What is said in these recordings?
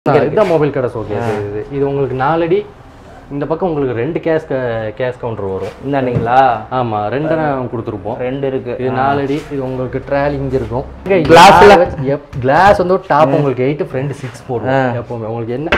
இதுதான் மொபைல் கடை ஓகே இது இது உங்களுக்கு நாலடி இந்த பக்கம் உங்களுக்கு ரெண்டு கேஷ் கேஷ் கவுண்டர் வரும் இந்தாண்டிங்களா ஆமா ரெண்டு கொடுத்துருப்போம் ரெண்டு இருக்கு இது நாலடி இது உங்களுக்கு ட்ராலி இங்க இருக்கும் Glassல? கிளாஸ் வந்து டாப் உங்களுக்கு எயிட் ஃப்ரண்ட் சிக்ஸ் போடும் எப்பவுமே உங்களுக்கு என்ன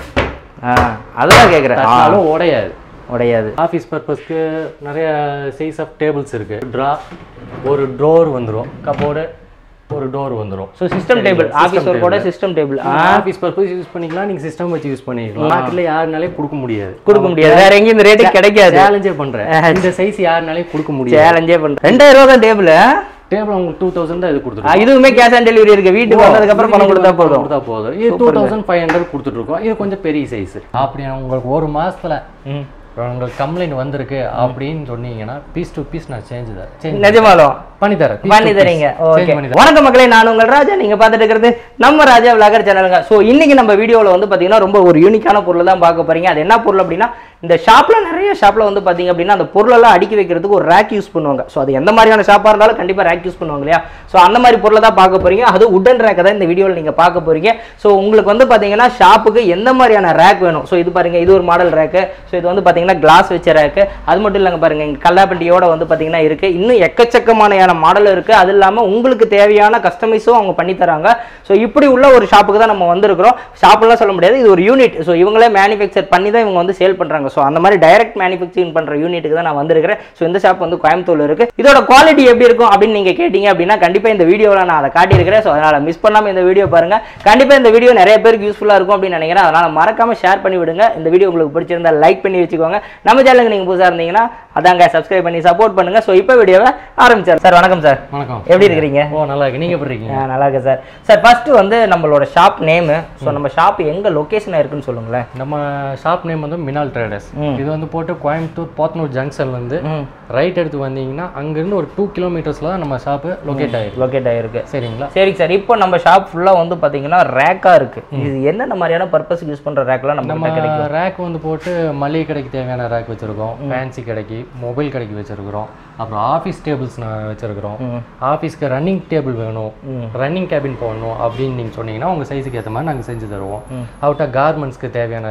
ஆ அதுதான் கேட்குறேன் தட்டினாலும் உடையாது உடையாது ஆஃபீஸ் பர்பஸ்க்கு நிறைய சைஸ் ஆஃப் டேபிள்ஸ் இருக்கு ட்ரா ஒரு டோர் வந்துரும் கபோர்டு ஒரு டோர் வந்துரும் ஸோ சிஸ்டம் டேபிள் ஆஃபீஸ் ஒர்க்கோட system table office purpose use பண்ணிக்கலாம் நீங்க சிஸ்டம் வச்சு யூஸ் பண்ணிக்கலாம் மார்க்கெட்ல யாருனாலே கொடுக்க முடியாது கொடுக்க முடியாது வேற எங்கேயும் இந்த ரேட்டுக்கு கிடைக்காது சேலஞ்சே பண்றேன் இந்த சைஸ் யாருனாலே கொடுக்க முடியாது சேலஞ்சே பண்ணுறேன் ரெண்டாயிரம் ரூபா தான் டேபிள் டேபிள் உங்களுக்கு டூ தௌசண்ட் தான் இது கொடுத்துருக்கோம் இதுவுமே கேஷ் ஆன் டெலிவரி இருக்கு வீட்டுக்கு வந்ததுக்கப்புறம் பணம் கொடுத்தா போதும் கொடுத்தா போதும் இது டூ தௌசண்ட் ஃபைவ் ஹண்ட்ரட் கொடுத்துட்டு இருக்கோம் இது கொஞ்சம் பெரிய சைஸ் அப்படி உங்களுக்கு ஒரு மாசத்துல ம். உங்களுக்கு கம்ப்ளைண்ட் வந்திருக்கு அப்படின்னு சொன்னீங்கன்னா பீஸ் டு பீஸ் நான் சேஞ்ச் தரேன் சேஞ்ச் நிஜமாலும் பண்ணி தரேன் piece to பண்ணி piece. தரீங்க Change ஓகே பண்ணி தரேன். வணக்கம் மக்களே நான் உங்கள் ராஜா நீங்க பார்த்துட்டு இருக்கிறது நம்ம ராஜா விளாகர் சேனலுங்க ஸோ இன்னைக்கு நம்ம வீடியோவில் வந்து பார்த்தீங்கன்னா ரொம்ப ஒரு யூனிக்கான பொருள் தான் பார்க்க போறீங்க அது என்ன பொருள் அப்படின்னா இந்த ஷாப்ல நிறைய ஷாப்ல வந்து பார்த்தீங்க அப்படின்னா அந்த பொருளெல்லாம் அடுக்கி வைக்கிறதுக்கு ஒரு ரேக் யூஸ் பண்ணுவாங்க ஸோ அது எந்த மாதிரியான ஷாப்பாக இருந்தாலும் கண்டிப்பாக ரேக் யூஸ் பண்ணுவாங்க இல்லையா ஸோ அந்த மாதிரி பொருளை தான் பார்க்க போறீங்க அது உடன் ரேக்கை தான் இந்த வீடியோவில் நீங்கள் பார்க்க போறீங்க ஸோ உங்களுக்கு வந்து பார்த்தீங்கன்னா ஷாப்புக்கு எந்த மாதிரியான ரேக் வேணும் ஸோ இது பாருங்க இது ஒரு மாடல் ரேக்கு ஸோ இது வந்து பார்த்தீங்கன்னா கிளாஸ் வச்ச ரேக்கு அது மட்டும் இல்லைங்க பாருங்க இங்க கல்லாப்பட்டியோட வந்து பார்த்தீங்கன்னா இருக்கு இன்னும் எக்கச்சக்கமான மாடல் இருக்கு அது இல்லாமல் உங்களுக்கு தேவையான கஸ்டமைஸும் அவங்க பண்ணி தராங்க ஸோ இப்படி உள்ள ஒரு ஷாப்புக்கு தான் நம்ம வந்திருக்கிறோம் ஷாப்லாம் சொல்ல முடியாது இது ஒரு யூனிட் ஸோ இவங்களே மேனுஃபேக்சர் பண்ணி தான் இவங்க வந்து சேல் பண்றாங்க ஸோ அந்த மாதிரி டைரக்ட் மேனுஃபேக்சரிங் பண்ற யூனிட்டுக்கு தான் நான் வந்திருக்கிறேன் ஸோ இந்த ஷாப் வந்து கோயம்புத்தூர்ல இருக்கு இதோட குவாலிட்டி எப்படி இருக்கும் அப்படின்னு நீங்க கேட்டீங்க அப்படின்னா கண்டிப்பா இந்த வீடியோவில் நான் அதை காட்டியிருக்கிறேன் ஸோ அதனால மிஸ் பண்ணாம இந்த வீடியோ பாருங்க கண்டிப்பா இந்த வீடியோ நிறைய பேருக்கு யூஸ்ஃபுல்லா இருக்கும் அப்படின்னு நினைக்கிறேன் அதனால மறக்காம ஷேர் பண்ணி விடுங்க இந்த வீடியோ உங்களுக்கு பிடிச்சிருந்தா லைக் பண்ணி வச்சுக்கோங்க நம்ம சேனலுக்கு நீங்க புதுசா இருந்தீங்கன்னா அதாங்க சப்ஸ்கிரைப் பண்ணி சப்போர்ட் பண்ணுங்க ஸோ இப்போ வீடியோவை ஆரம்பிச்சார் சார் வணக்கம் சார் வணக்கம் எப்படி இருக்கிறீங்க ஓ நல்லா இருக்கு நீங்க எப்படி இருக்கீங்க ஆ, நல்லா இருக்கு சார் சார் ஃபர்ஸ்ட் வந்து நம்மளோட ஷாப் நேமு ஸோ நம்ம ஷாப் எங்க லொகேஷன் இருக்குன்னு சொல்லுங்களேன் நம்ம ஷாப் நேம் வந்து மினால் ட்ரேடர்ஸ் இது வந்து போட்டு கோயம்புத்தூர் போத்தனூர் ஜங்ஷன்ல இருந்து ம் ரைட் எடுத்து வந்தீங்கன்னா அங்கிருந்து ஒரு டூ கிலோமீட்டர்ஸ்ல தான் நம்ம ஷாப்பு லொகேட் ஆயிருக்கு லொகேட் ஆயிருக்கு சரிங்களா சரிங்க சார் இப்போ நம்ம ஷாப் ஃபுல்லா வந்து பாத்தீங்கன்னா ரேக்கா இருக்கு இது என்னென்ன மாதிரியான பர்பஸ்க்கு யூஸ் பண்ற ரேக்லாம் நம்ம நம்ம கிட்ட கிடைக்கும் ரேக் வந்து போட்டு மளிகை கடைக்கு தேவையான ரேக் வச்சிருக்கோம் ஃபேன்சி கடைக்கு மொபைல் கடைக்கு வச்சிருக்கிறோம் அப்புறம் ஆஃபீஸ் டேபிள்ஸ் நான் வச்சிருக்கிறோம் ஆஃபீஸ்க்கு ரன்னிங் டேபிள் வேணும் ரன்னிங் கேபின் போடணும் அப்படின்னு நீங்க சொன்னீங்கன்னா உங்க சைஸுக்கு ஏற்ற மாதிரி நாங்கள் செஞ்சு தருவோம் அவுட்டா கார்மெண்ட்ஸ்க்கு தேவையான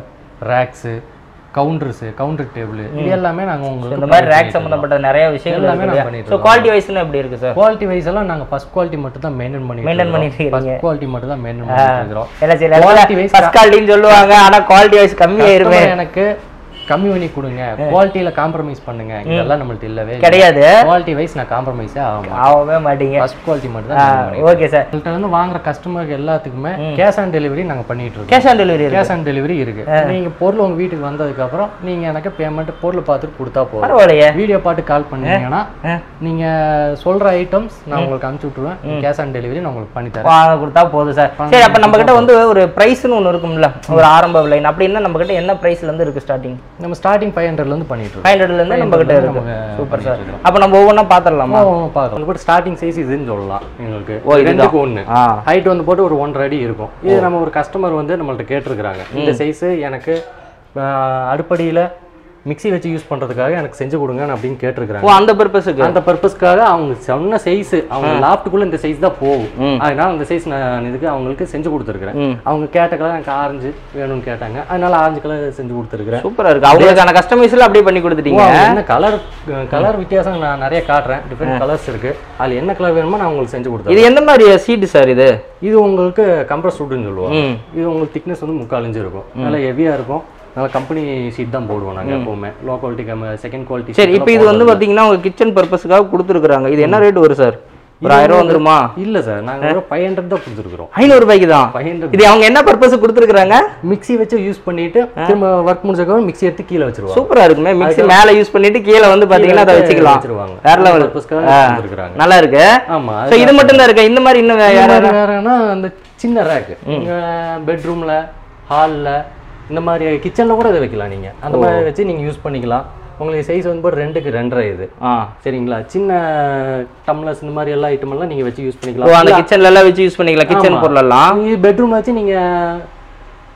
ரேக்ஸு கவுண்டர்ஸு கவுண்டர் டேபிள் இது எல்லாமே நாங்கள் இந்த உங்களுக்கு மாதிரி ரேக் சம்பந்தப்பட்ட நிறைய விஷயங்கள் எல்லாமே இருக்கு நாங்க பண்ணிட்டு ஸோ குவாலிட்டி வைஸ்னு எப்படி இருக்கு சார் குவாலிட்டி வைஸ் எல்லாம் நாங்கள் ஃபர்ஸ்ட் குவாலிட்டி மட்டும் தான் மெயின்டைன் பண்ணி Maintain பண்ணிட்டு இருக்கீங்க. ஃபர்ஸ்ட் குவாலிட்டி மட்டும் தான் மெயின்டைன் பண்ணிட்டு இருக்கிறோம் என்ன சில Quality wise ஃபர்ஸ்ட் குவாலிட்டின்னு சொல்லுவாங்க ஆனா குவாலிட்டி வைஸ் கம்மியாயிருமே Customer எனக்கு கம்மி பண்ணி கொடுங்க குவாலிட்டியில காம்ப்ரமைஸ் பண்ணுங்க இதெல்லாம் நம்மள்ட்ட இல்லவே கிடையாது குவாலிட்டி வைஸ் நான் காம்ப்ரமைஸே ஆகும் ஆகவே மாட்டீங்க ஃபர்ஸ்ட் குவாலிட்டி மட்டும் தான் ஓகே சார் உங்கள்கிட்ட வந்து வாங்குற கஸ்டமருக்கு எல்லாத்துக்குமே கேஷ் ஆன் டெலிவரி நாங்க பண்ணிட்டு இருக்கோம் கேஷ் ஆன் டெலிவரி இருக்கு கேஷ் ஆன் டெலிவரி இருக்கு நீங்க பொருள் உங்க வீட்டுக்கு வந்ததுக்கு அப்புறம் நீங்க எனக்கு பேமெண்ட் பொருள் பார்த்துட்டு கொடுத்தா போதும் பரவாயில்லையே வீடியோ பார்த்து கால் பண்ணீங்கன்னா ஆ. நீங்க சொல்ற ஐட்டம்ஸ் நான் உங்களுக்கு அனுப்பிச்சு விட்டுருவேன் கேஷ் ஆன் டெலிவரி நான் உங்களுக்கு பண்ணி தரேன் வாங்க கொடுத்தா போதும் சார் சரி அப்ப நம்ம கிட்ட வந்து ஒரு பிரைஸ்னு ஒன்று இருக்கும்ல ஒரு ஆரம்ப விலை அப்படின்னா நம்ம கிட்ட என்ன பிரைஸ்ல இருந்து இருக்கு ஸ்டார்டிங் நம்ம ஸ்டார்டிங் ஃபைவ் ஹண்ட்ரட்ல இருந்து பண்ணிட்டு இருக்கோம் ஃபைவ் ஹண்ட்ரட்ல இருந்து நம்ம கிட்ட இருக்கு நம்ம சூப்பர் சார் பண்ணிட்டு அப்ப நம்ம ஒவ்வொன்றா பாத்திரலாமா பார்க்கலாம் கூட ஸ்டார்டிங் சைஸ் இதுன்னு சொல்லலாம் எங்களுக்கு ஓ, இதுதான். ரெண்டுக்கு ஒன்று ஆ ஹைட் வந்து போட்டு ஒரு ஒன்றரை அடி இருக்கும் இது நம்ம ஒரு கஸ்டமர் வந்து நம்மள்ட்ட கேட்டிருக்கிறாங்க இந்த சைஸ் எனக்கு ஆஹ், அடுப்படியில மிக்ஸி வச்சு யூஸ் பண்றதுக்காக எனக்கு செஞ்சு கொடுங்க அப்படின்னு ஓ கேட்டிருக்கிறாங்க அந்த பர்பஸுக்கு அந்த பர்பஸ்க்காக அவங்க சொன்ன சைஸ் அவங்க லாப்டுக்குள்ள இந்த சைஸ் தான் போகும் ம். அதனால அந்த சைஸ் நான் இதுக்கு அவங்களுக்கு செஞ்சு கொடுத்துருக்கிறேன் ம். அவங்க கேட்ட கலர் எனக்கு ஆரஞ்சு வேணும்னு கேட்டாங்க அதனால ஆரஞ்சு கலர் செஞ்சு கொடுத்துருக்கிறேன் சூப்பரா இருக்கு அவங்களுக்கான கஸ்டமைஸ்ல அப்படியே பண்ணி கொடுத்துட்டீங்க என்ன கலர் கலர் வித்தியாசம் நான் நிறைய காட்டுறேன் டிஃப்ரெண்ட் கலர்ஸ் இருக்கு அதுல என்ன கலர் வேணுமோ நான் உங்களுக்கு செஞ்சு கொடுத்தேன் இது எந்த மாதிரி சீட் சார் இது இது உங்களுக்கு கம்ப்ரஸ் வுட்னு சொல்லுவாங்க ம் இது உங்களுக்கு திக்னஸ் வந்து முக்கால் இன்ச்சு இருக்கும் நல்லா ஹெவியா இருக்கும் நல்லா கம்பெனி ஷீட் தான் போடுவோம் நாங்க எப்பவுமே லோ குவாலிட்டி செகண்ட் குவாலிட்டி சரி இப்போ இது வந்து பாத்தீங்கன்னா உங்க கிச்சன் பர்பஸ்க்காக கொடுத்துருக்காங்க இது என்ன ரேட் வரும் சார் ஒரு ஆயிரம் ரூபா வந்துருமா இல்ல சார் நாங்க ஒரு ஃபைவ் ஹண்ட்ரட் தான் கொடுத்துருக்கோம் ஐநூறு ரூபாய்க்கு தான் ஃபைவ் ஹண்ட்ரட் இது அவங்க என்ன பர்பஸ் கொடுத்துருக்காங்க மிக்ஸி வச்சு யூஸ் பண்ணிட்டு திரும்ப ஒர்க் முடிஞ்சக்கப்புறம் மிக்ஸி எடுத்து கீழே வச்சிருவாங்க சூப்பரா இருக்குமே மிக்ஸி மேல யூஸ் பண்ணிட்டு கீழே வந்து பாத்தீங்கன்னா அதை வச்சுக்கலாம் வச்சிருவாங்க வேற லெவல் பர்பஸ்க்காக கொடுத்துருக்காங்க நல்லா இருக்கு ஆமா ஸோ இது மட்டும் தான் இருக்கு இந்த மாதிரி இன்னும் வேற இந்த மாதிரி வேறன்னா அந்த சின்ன ரேக் உங்க பெட்ரூம்ல ஹால்ல இந்த மாதிரி கிச்சன்ல கூட இதை வைக்கலாம் நீங்க அந்த மாதிரி வச்சு நீங்க யூஸ் பண்ணிக்கலாம் உங்களுக்கு சைஸ் வந்து போட்டு ரெண்டுக்கு ரெண்டரை இது ஆ சரிங்களா சின்ன டம்ளர்ஸ் இந்த மாதிரி எல்லா ஐட்டம் எல்லாம் நீங்க வச்சு யூஸ் ஓ பண்ணிக்கலாம் அந்த கிச்சன்ல எல்லாம் வச்சு யூஸ் பண்ணிக்கலாம் கிச்சன் பொருள் எல்லாம் நீங்க பெட்ரூம்ல வச்சு நீங்க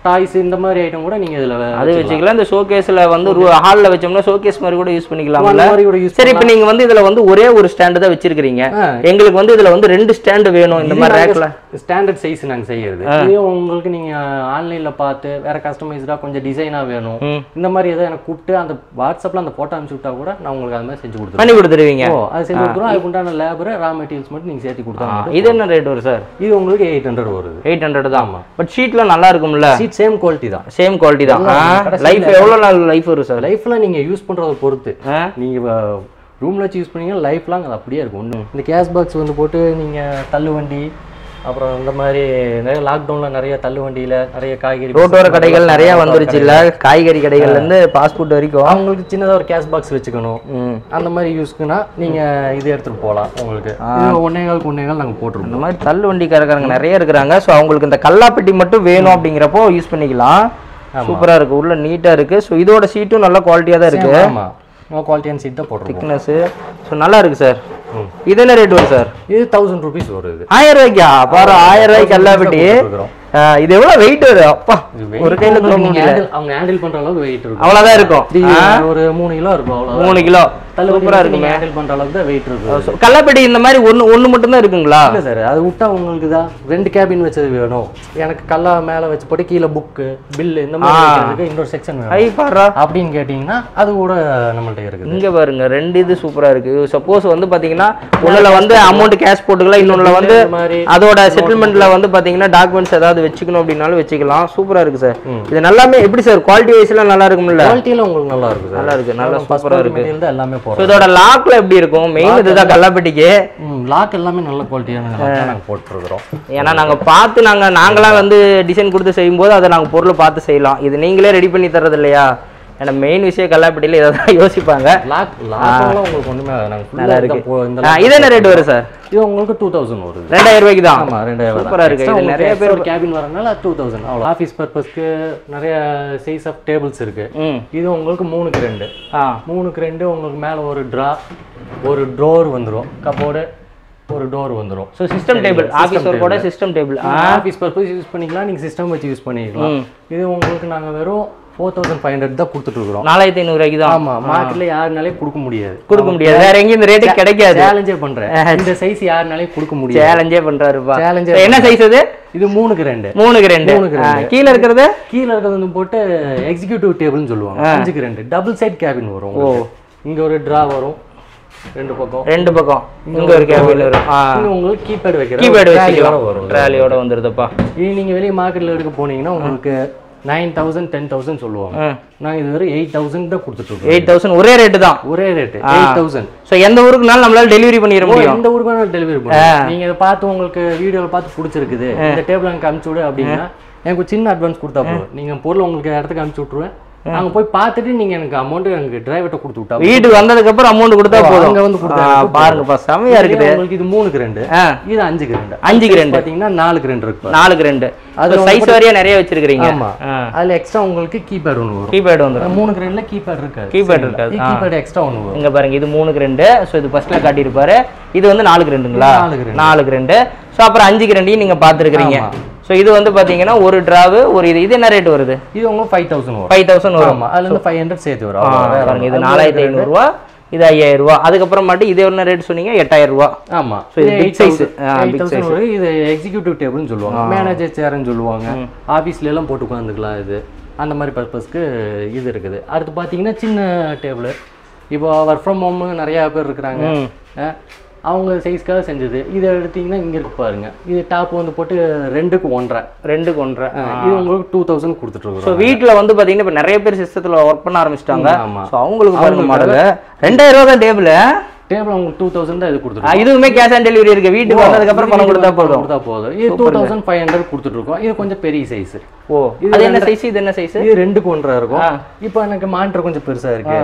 டாய்ஸ் இந்த மாதிரி ஐட்டம் கூட நீங்க இதுல அது வச்சுக்கலாம் இந்த ஷோகேஸ்ல வந்து ஹால்ல வச்சோம்னா ஷோகேஸ் மாதிரி கூட யூஸ் அந்த பண்ணிக்கலாம்ல மாதிரி கூட யூஸ் சரி இப்போ நீங்க வந்து இதுல வந்து ஒரே ஒரு ஸ்டாண்டு தான் வச்சிருக்கீங்க ஆ. எங்களுக்கு வந்து இதுல வந்து ரெண்டு ஸ்டாண்டு வேணும் இந்த மாதிரி ரேக்ல ஸ்டாண்டர்ட் சைஸ் நாங்க செய்யறது இதே உங்களுக்கு நீங்க ஆன்லைன்ல பார்த்து வேற கஸ்டமைஸ்டா கொஞ்சம் டிசைனா வேணும் ம். இந்த மாதிரி ஏதோ எனக்கு கூப்பிட்டு அந்த வாட்ஸ்அப்ல அந்த போட்டோ அனுப்பிச்சு விட்டா கூட நான் உங்களுக்கு அது மாதிரி செஞ்சு கொடுத்துருவேன் பண்ணி கொடுத்துருவீங்க ஓ அது செஞ்சு கொடுத்துருவோம் அதுக்கு உண்டான லேபர் ரா மெட்டீரியல்ஸ் மட்டும் நீங்க சேர்த்து கொடுத்தா மட்டும் இது என்ன ரேட் வரும் சார் இது உங்களுக்கு எயிட் ஹண்ட்ரட் வருது எயிட் ஹண்ட்ரட் தான் ஆமா. பட் ஷீட்லாம் நல்லா இருக்கும்ல சீட் சேம் குவாலிட்டி தான் சேம் குவாலிட்டி தான் கடைசியில- லைஃப் எவ்வளவு நாள் லைஃப் வரும் சார் லைஃப்ல நீங்க யூஸ் பண்றத பொறுத்து ஆ? நீங்க ரூம்ல வச்சு யூஸ் பண்ணீங்கன்னா லைஃப் லாங் அது அப்படியே இருக்கும் ஒண்ணு இந்த கேஷ் பாக்ஸ் வந்து போட்டு நீங்க தள்ளு வண்டி அப்புறம் இந்த மாதிரி நிறைய லாக்டவுன்ல நிறைய தள்ளு வண்டியில நிறைய காய்கறி ரோட்டோர கடைகள் நிறைய வந்துருச்சு இல்ல காய்கறி கடைகள்ல இருந்து பாஸ்போர்ட் வரைக்கும் அவங்களுக்கு சின்னதா ஒரு கேஷ் பாக்ஸ் வச்சுக்கணும் ம். அந்த மாதிரி யூஸ்க்குனா நீங்க இது எடுத்துட்டு போகலாம் உங்களுக்கு இது ஒன்னே கால் ஒன்னே கால் நாங்க போட்டுருவோம் இந்த மாதிரி தள்ளு வண்டிக்காரங்க நிறைய இருக்கிறாங்க ஸோ அவங்களுக்கு இந்த கல்லாப்பெட்டி மட்டும் வேணும் அப்படிங்கிறப்போ யூஸ் பண்ணிக்கலாம் சூப்பரா இருக்கு உள்ள நீட்டா இருக்கு ஸோ இதோட சீட்டும் நல்ல குவாலிட்டியா தான் இருக்கு ஆமா குவாலிட்டியான சீட் தான் போட்டுருக்கோம் திக்னஸ் ஸோ நல்லா இருக்கு சார் ம். இது என்ன ரேட் வரும் சார் இது தௌசண்ட் ருபீஸ் வருது ஆயிரம் ரூபாய்க்கா பாரு ஆயிரம் ரூபாய்க்கு கல்லாப்பெட்டி போட்டுருக்குறோம். ஆ, இது எவ்வளவு வெயிட் வரும் அப்பா இது weight ஒரு கையில உங்களுக்கு தூக்க நீங்க முடியல handle- அவங்க ஹேண்டில் பண்ற அளவுக்கு வெயிட் இருக்கும் அவ்வளவுதான் இருக்கும் இது ஒரு மூணு கிலோ இருக்கும் அவ்வளோ மூணு கிலோ சூப்பரா சூப்பரா இருக்கு இருக்குங்க ஹேண்டில் பண்ற அளவுக்கு தான் வெயிட் இருக்கும் So, கல்லாப்பெட்டி இந்த மாதிரி ஒண்ணு ஒண்ணு மட்டும் தான் இருக்குங்களா இல்ல சார் அது விட்டா உங்களுக்கு தான் ரெண்டு கேபின் வச்சது வேணும் எனக்கு கல்லா மேல வச்சு போட்டு கீழே புக்கு பில்லு இந்த மாதிரி வைக்கிறதுக்கு இன்னொரு செக்ஷன் வேணும் ஐ பாடுறா அப்படின்னு கேட்டிங்கன்னா அது கூட நம்மள்ட்ட இருக்குது இங்க பாருங்க ரெண்டு இது சூப்பரா இருக்கு சப்போஸ் வந்து பாத்தீங்கன்னா ஒண்ணுல வந்து அமௌண்ட் கேஷ் போட்டுக்கலாம் இன்னொன்னுல வந்து இந்த மாதிரி அதோட செட்டில்மெண்ட்ல வந்து பாத்தீங்கன்னா டாக்குமெண்ட்ஸ் ஏதாவது வச்சுக்கணும் அப்படின்னாலும் வச்சுக்கலாம் சூப்பரா இருக்கு சார் ம். இது நல்லாமே எப்படி சார் குவாலிட்டி வைஸ்லாம் நல்லா இருக்கும்ல குவாலிட்டியில உங்களுக்கு நல்லா இருக்கு சார் நல்லா இருக்கு நல்லா ஃபர்ஸ்ட் சூப்பரா இருக்கு மெட்டீரியல் தான் எல்லாமே So, போடுறோம் இதோட லாக்ல எப்படி இருக்கும் மெயின் இதுதான் கல்லாப்பட்டிக்கு லாக் எல்லாமே நல்ல குவாலிட்டியான நாங்க போட்டுருக்குறோம் ஏன்னா நாங்க பார்த்து நாங்க நாங்களாம் வந்து டிசைன் கொடுத்து செய்யும்போது அதை நாங்க பொருளை பார்த்து செய்யலாம் இது நீங்களே ரெடி பண்ணி தர்றது இல்லையா ஏன்னா மெயின் விஷயம் கல்லாப்பட்டியில இதை தான் யோசிப்பாங்க லாக் லாக்லாம் உங்களுக்கு ஒண்ணுமே ஆகாது. நாங்க full ஆ நல்லா இதை இருக்கு போ- இந்த ஆ, இது என்ன ரேட் வரும் சார் இது உங்களுக்கு டூ தௌசண்ட் வருது ரெண்டாயிரம் ரூபாய்க்கு தான் ஆமா ரெண்டாயிரம் சூப்பரா இருக்கு இது நிறைய பேர் ஒரு கேபின் வரனால டூ தௌசண்ட் அவ்வளோ ஆஃபீஸ் பர்பஸ்க்கு நிறைய சைஸ் ஆஃப் டேபிள்ஸ் இருக்கு ம் இது உங்களுக்கு மூணுக்கு ரெண்டு ஆ மூணுக்கு ரெண்டு உங்களுக்கு மேல ஒரு ட்ரா ஒரு ட்ரோர் வந்துரும் கபோர்டு ஒரு டோர் வந்துரும் ஸோ சிஸ்டம் டேபிள் ஆஃபீஸ் ஒர்க்கோட system table office purpose use பண்ணிக்கலாம் நீங்க சிஸ்டம் வச்சு யூஸ் பண்ணிக்கலாம் இது உங்களுக்கு நாங்க வெறும் ஃபோர் தௌசண்ட் ஃபைவ் ஹண்ட்ரட் தான் கொடுத்துட்டு இருக்கிறோம் நாலாயிரத்தி ஐநூறுரூவாய்க்கு தான் ஆமா மார்க்கெட்ல யாருனாலையும் கொடுக்க முடியாது கொடுக்க முடியாது வேற எங்கேயும் இந்த ரேட்டு கிடைக்காது சேலஞ்சே பண்றேன் இந்த சைஸ் யாருனாலையும் கொடுக்க முடியாது சேலஞ்சே பண்றாருப்பா Challenge So, என்ன சைஸ் அது இது மூணுக்கு ரெண்டு மூணுக்கு ரெண்டு மூணுக்கு ஆ, கீழ இருக்கிறது கீழே இருக்கிறது வந்து போட்டு எக்ஸிக்யூட்டிவ் டேபிள்னு சொல்லுவாங்க அஞ்சுக்கு ரெண்டு டபுள் சைட் கேபின் வரும் உங்களுக்கு. இங்க ஒரு ட்ரா வரும் ரெண்டு பக்கம் ரெண்டு பக்கம் இங்க ஒரு கேபிள் வரும் ஆ இங்க உங்களுக்கு கீபேட் வைக்கிற கீபேட் ஒரு வச்சுக்கலாம் trolley வரும் ட்ராலியோட வந்துருதுப்பா இது நீங்க வெளிய மார்க்கெட்ல எடுக்க போனீங்கன்னா உங்களுக்கு நைன் தௌசண்ட் டென் தௌசண்ட் சொல்லுவாங்க நாங்க இது வரை எயிட் தௌசண்ட் தான் கொடுத்துட்டு இருக்கோம் எயிட் தௌசண்ட் ஒரே ரேட்டு தான் ஒரே ரேட் எயிட் தௌசண்ட் ஸோ எந்த ஊருக்குனாலும் நம்மளால டெலிவரி பண்ணிட முடியும் எந்த ஊருக்கு வேணாலும் டெலிவரி பண்ணுவோம் நீங்க இதை பார்த்து உங்களுக்கு வீடியோல பார்த்து பிடிச்சிருக்குது இந்த டேபிள் எனக்கு அனுப்பிச்சு விடு அப்படின்னா எனக்கு ஒரு சின்ன அட்வான்ஸ் கொடுத்தா போதும் நீங்க பொருள் உங்களுக்கு இடத்துக்கு அனுப்பிச்சு விட்டுருவேன் நாங்க போய் பார்த்துட்டு நீங்க எனக்கு அமௌண்ட் எனக்கு டிரைவர்ட்ட கொடுத்து விட்டா போதும். வீட்டுக்கு வந்ததுக்கு அப்புறம் அமௌண்ட் கொடுத்தா போதும் அங்க வந்து கொடுத்தா ஆ, பாருங்கப்பா செமையா இருக்குது இதுல உங்களுக்கு இது மூணுக்கு ரெண்டு ஆ இது அஞ்சுக்கு ரெண்டு அஞ்சுக்கு ரெண்டு பாத்தீங்கன்னா நாலுக்கு ரெண்டு இருக்கு பாருங்க. நாலுக்கு ரெண்டு அது சைஸ் வரையா நிறைய வச்சிருக்கீங்க ஆமா அதுல எக்ஸ்ட்ரா உங்களுக்கு கீபேட் ஒன்று வரும் கீபேட் வந்துடும் மூணுக்கு ரெண்டுல கீபேட் இருக்காது Keypad இருக்காது. கீபேட் எக்ஸ்ட்ரா ஒன்று வரும் இங்க பாருங்க இது மூணுக்கு ரெண்டு ஸோ இது ஃபர்ஸ்ட்ல காட்டியிருப்பாரு இது வந்து நாலுக்கு ரெண்டுங்களா நாலுக்கு ரெண்டு. நாலுக்கு ரெண்டு ஸோ அப்புறம் அஞ்சுக்கு ரெண்டையும் நீங்க பார்த்துருக்கிறீங்க ஆமா. ஸோ இது வந்து பாத்தீங்கன்னா ஒரு டிராவு ஒரு இது இது என்ன ரேட் வருது இது உங்களுக்கு ஃபைவ் தௌசண்ட் வரும் ஃபைவ் தௌசண்ட் வரும் ஆமா அதுல இருந்து ஃபைவ் ஹண்ட்ரட் சேர்த்து வரும் ஆ, அவ்வளவுதான். பாருங்க இது நாலாயிரத்தி ஐநூறுரூவா இது ஐயாயிரம் ரூபா அதுக்கப்புறம் மட்டும் இது என்ன ரேட் சொன்னீங்க எட்டாயிரம் ரூபா ஆமா So, இது big size. ஆ, big 8000 வரும். இது எக்ஸிக்யூட்டிவ் டேபிள்னு சொல்லுவாங்க மேனேஜர் சேர்னு சொல்லுவாங்க ஆபீஸ்ல எல்லாம் போட்டு உட்காந்துக்கலாம் இது அந்த மாதிரி பர்பஸ்க்கு இது இருக்குது அடுத்து பாத்தீங்கன்னா சின்ன டேபிள் இப்போ ஒர்க் ஃப்ரம் ஹோம் நிறைய பேர் இருக்கிறாங்க அஹ், அவங்க சைஸ்க்காக செஞ்சது இதை எடுத்தீங்கன்னா இங்க இருக்கு பாருங்க இது டாப் வந்து போட்டு ரெண்டுக்கு ஒன்றரை ரெண்டுக்கு ஒன்றரை அஹ், இது உங்களுக்கு டூ தௌசண்ட் கொடுத்துட்டு ஸோ இருக்கோம் வீட்டில் வந்து பாத்தீங்கன்னா இப்போ நிறைய பேர் சிஸ்டத்தில் ஒர்க் பண்ண ஆரம்பிச்சிட்டாங்க ஆமா. ஸோ அவங்களுக்கு பாருங்க மாடல் ரெண்டாயிரம் ரூபா தான் டேபிள் டேபிள் உங்களுக்கு டூ தௌசண்ட் தான் இது கொடுத்துருக்கோம் இதுவுமே கேஷ் ஆன் டெலிவரி இருக்கு வீட்டுக்கு வந்ததுக்கப்புறம் பணம் கொடுத்தா போதும் கொடுத்தா போதும் இது டூ தௌசண்ட் ஃபைவ் ஹண்ட்ரட் கொடுத்துட்டு இருக்கோம் இது கொஞ்சம் பெரிய சைஸ் ஓ அது என்ன சைஸ் இது என்ன சைஸ் இது ரெண்டுக்கு ஒன்றா இருக்கும் ஆ. இப்போ எனக்கு மானிட்டர் கொஞ்சம் பெருசா இருக்கு